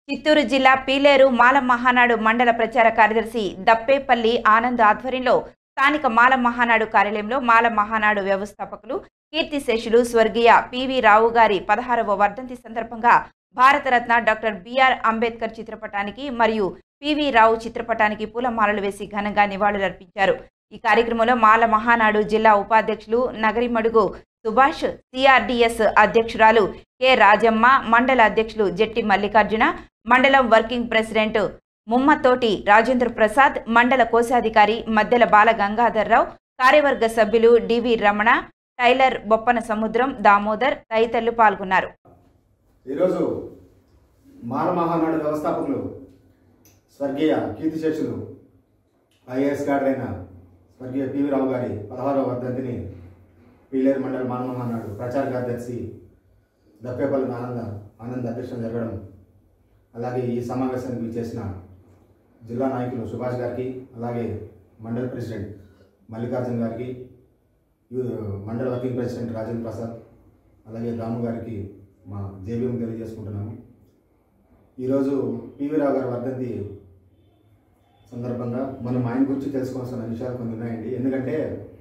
చిత్తూరు జిల్లా పీలేరు మాల మహానాడు మండల ప్రచార కార్యదర్శి దప్పేపల్లి ఆనంద్ ఆధ్వర్యంలో స్థానిక మాల మహానాడు కార్యాలయంలో మాల మహానాడు వ్యవస్థాపకులు కీర్తిశేషులు స్వర్గీయ పివి రావు గారి పదహారవ వర్ధంతి సందర్భంగా భారతరత్న డాక్టర్ బిఆర్ అంబేద్కర్ చిత్రపటానికి మరియు పివి రావు చిత్రపటానికి పూలమాలలు వేసి ఘనంగా నివాళులర్పించారు ఈ కార్యక్రమంలో మాల మహానాడు జిల్లా ఉపాధ్యక్షులు నగరిమడుగు సుభాష్ సిఆర్డిఎస్ అధ్యక్షురాలు కె రాజమ్మ మండల అధ్యక్షులు జెట్టి మల్లికార్జున మండలం వర్కింగ్ ప్రెసిడెంట్ ముమ్మతోటి రాజేంద్ర ప్రసాద్ మండల కోశాధికారి మద్దెల బాల గంగాధర్రావు కార్యవర్గ సభ్యులు డివి రమణ టైలర్ బొప్పన సముద్రం దామోదర్ తదితరులు పాల్గొన్నారు ఈరోజు మాల మహానాడు వ్యవస్థాపకులు స్వర్గీయ కీర్తిశేషులు ఐఏఎస్ గార్డర్ అయిన స్వర్గీయ పివి రావు గారి పదహారవ వర్ధంతిని పీలేరు మండల మాల మహానాడు ప్రచార కార్యదర్శి దప్పేపల్లి ఆనంద ఆనంద్ అధ్యక్షత జరగడం అలాగే ఈ సమావేశానికి విచ్చేసిన జిల్లా నాయకులు సుభాష్ గారికి అలాగే మండల ప్రెసిడెంట్ మల్లికార్జున్ గారికి యు- మండల వర్కింగ్ ప్రెసిడెంట్ రాజేంద్ర ప్రసాద్ అలాగే దాము గారికి మా జేబీఎం తెలియజేసుకుంటున్నాము ఈరోజు పివి రావు గారి వర్ధంతి సందర్భంగా మనం ఆయన గురించి తెలుసుకోవాల్సిన విషయాలు కొన్ని ఉన్నాయండి ఎందుకంటే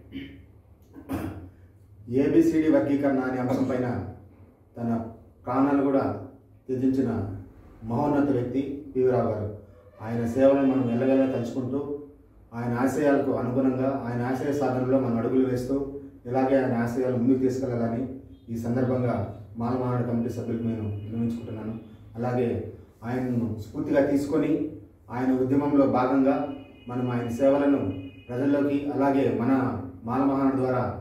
ఏబిసిడి వర్గీకరణ అనే అంశం పైన తన ప్రాణాలు కూడా త్యజించిన మహోన్నత వ్యక్తి పివి రావు గారు ఆయన సేవలను మనం ఎల్లవేళ తలుచుకుంటూ ఆయన ఆశయాలకు అనుగుణంగా ఆయన ఆశయ సాధనలో మనం అడుగులు వేస్తూ ఇలాగే ఆయన ఆశయాలు ముందుకు తీసుకెళ్లాలని ఈ సందర్భంగా మానవనాడు కమిటీ సభ్యులకు నేను విన్నవించుకుంటున్నాను అలాగే ఆయనను స్ఫూర్తిగా తీసుకొని ఆయన ఉద్యమంలో భాగంగా మనం ఆయన సేవలను ప్రజల్లోకి అలాగే మన మానవహాన ద్వారా